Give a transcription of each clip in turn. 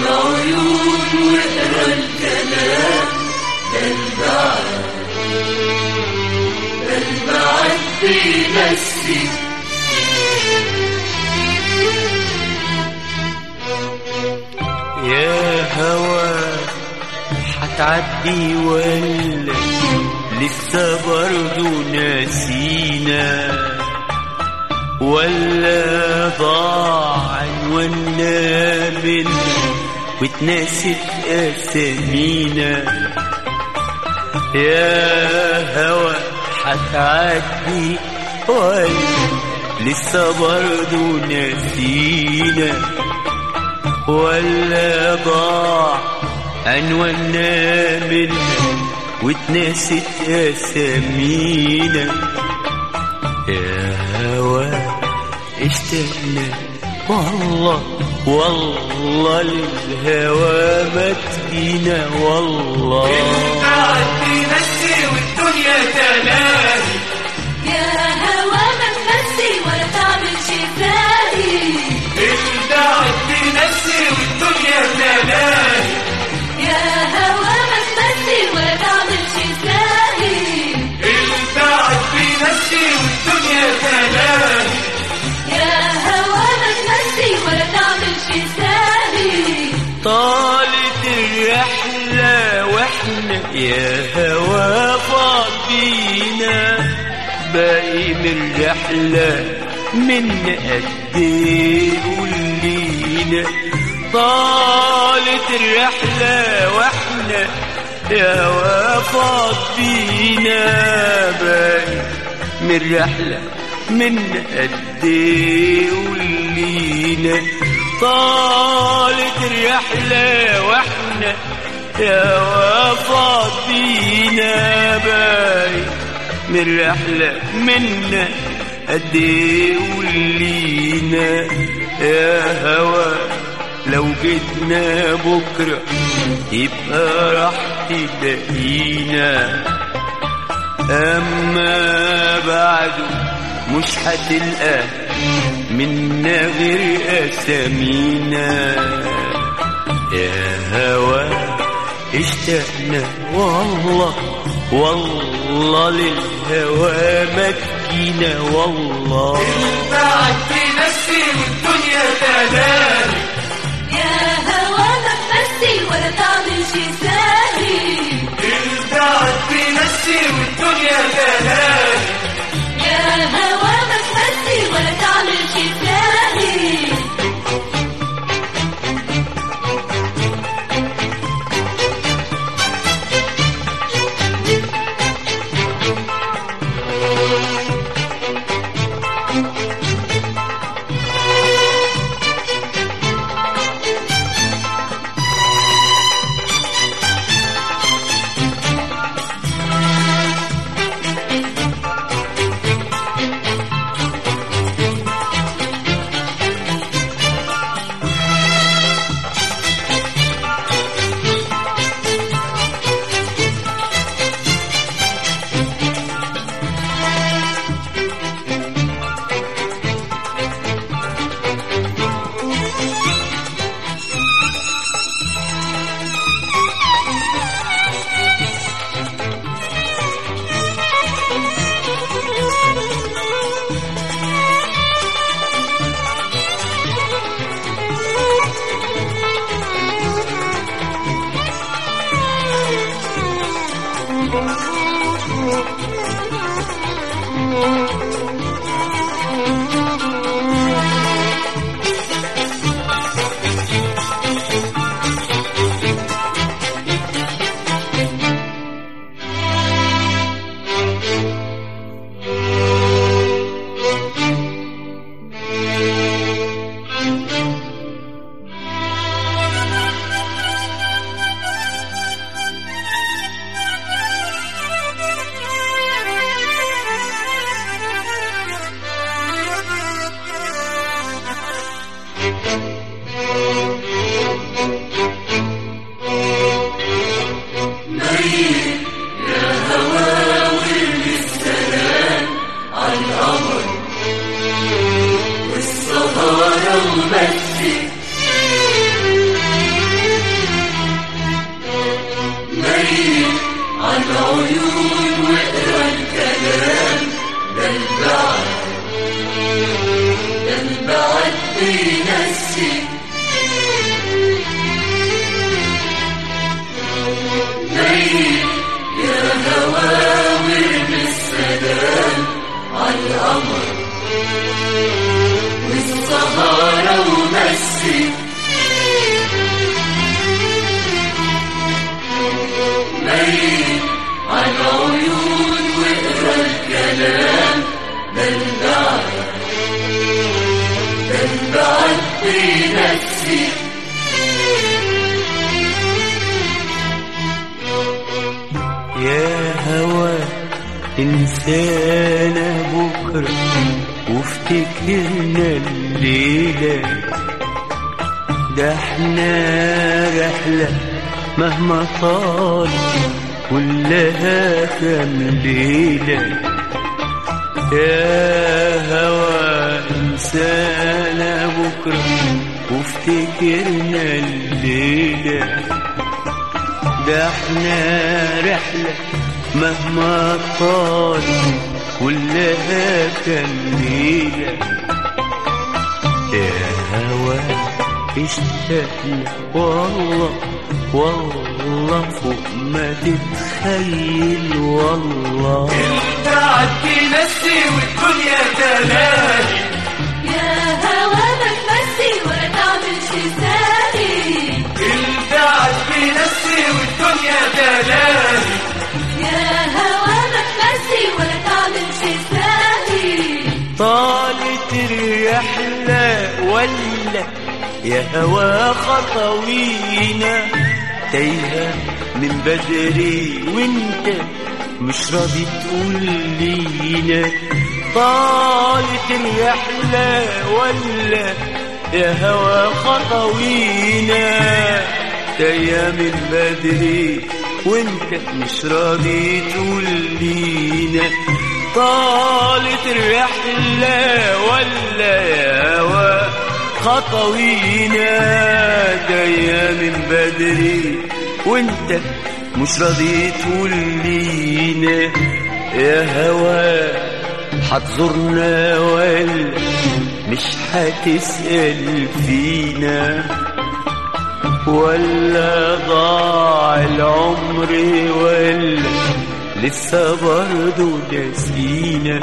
العيون واقرا الكلام ده البعد ده البعد بينسي يا هوا حتعدي ولا لسه برضو ناسينا ولا ضاع عنواننا منا واتنست اسامينا يا هوا حتعدي ولا لسه برضو ناسينا ولا ضاع عنواننا منا واتنست اسامينا يا هوا اشتقنا والله والله الهوى مات بينا والله البعد بينسي والدنيا تلاهي يا هوا ما تمسي ولا تعمل شي تاني البعد بينسي والدنيا تلاهي يا هوا ما تمسي ولا تعمل شي تاني البعد بينسي والدنيا تلاهي يا هوا ما تمسي ولا تعمل شي تاني طالت الرحلة واحنا يا هوا فاضينا باقي من الرحلة من قد ايه قولينا طالت الرحلة واحنا يا هوا فاضينا باقي من الرحلة من قد ايه قولينا طالت الرحلة واحنا يا وفاض بينا باي من رحلة منا قد ايه قولينا يا هوا لو جيتنا بكرة يبقى راح تلاقينا أما بعده مش هتلقى منا غير أسامينا يا هوا اشتقنا والله والله للهوى مكينا والله البعد بينسي والدنيا تلاهي يا هوا ما تمسي ولا تعمل شي تاني البعد بينسي والدنيا تلاهي يا هوا ما تمسي ولا تعمل شي تاني بينسي ميل يا هواوي بالسلام عالقمر والسهارة ومسي ميل عالعيون واقرا الكلام ده البعد ده البعد بينسي يا هوى تنسانا بكرة وافتكرنا الليلة ده احنا رحلة مهما طال كلها كام ليلة يا هوى انسانا بكرة وافتكرنا الليلة ده احنا رحلة مهما طال كلها كان ليلة يا هوا اشتقنا والله والله فوق ما تتخيل والله البعد بينسي والدنيا تلاهي يا هوا ما تمسي ولا تعمل شي ثاني البعد بينسي والدنيا تلاهي يا هوا ما تمسي ولا تعمل شي ثاني طالت الرحلة ولا يا هوا خطوينا تايهة من بدري وانت مش راضي تقول لينا طالت الرحلة ولا يا هوا خطوينا تايهة من بدري وانت مش راضي تقول لينا طالت الرحلة ولا يا هوا خطوينا جاية من بدري وانت مش راضي تقول لينا يا هوا هتزورنا ولا مش هتسأل فينا ولا ضاع العمر ولا لسه برضه ناسينا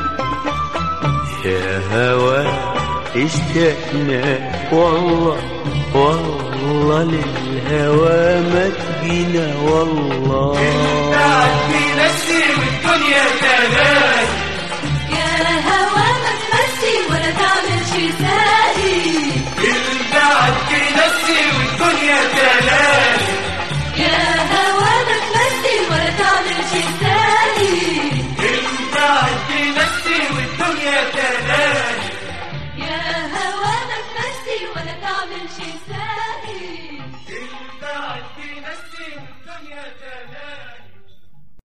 يا هوا اشتقنا والله والله للهوى ما تجينا والله البعد بينسي والدنيا تلاهي يا هوا ما تمسي ولا تعمل شي ثاني البعد بينسي والدنيا تلاهي يا هوا ما تمسي ولا تعمل شي ثاني البعد بينسي والدنيا تلاهي يا هوا ما تمسي ولا تعمل شي ثاني البعد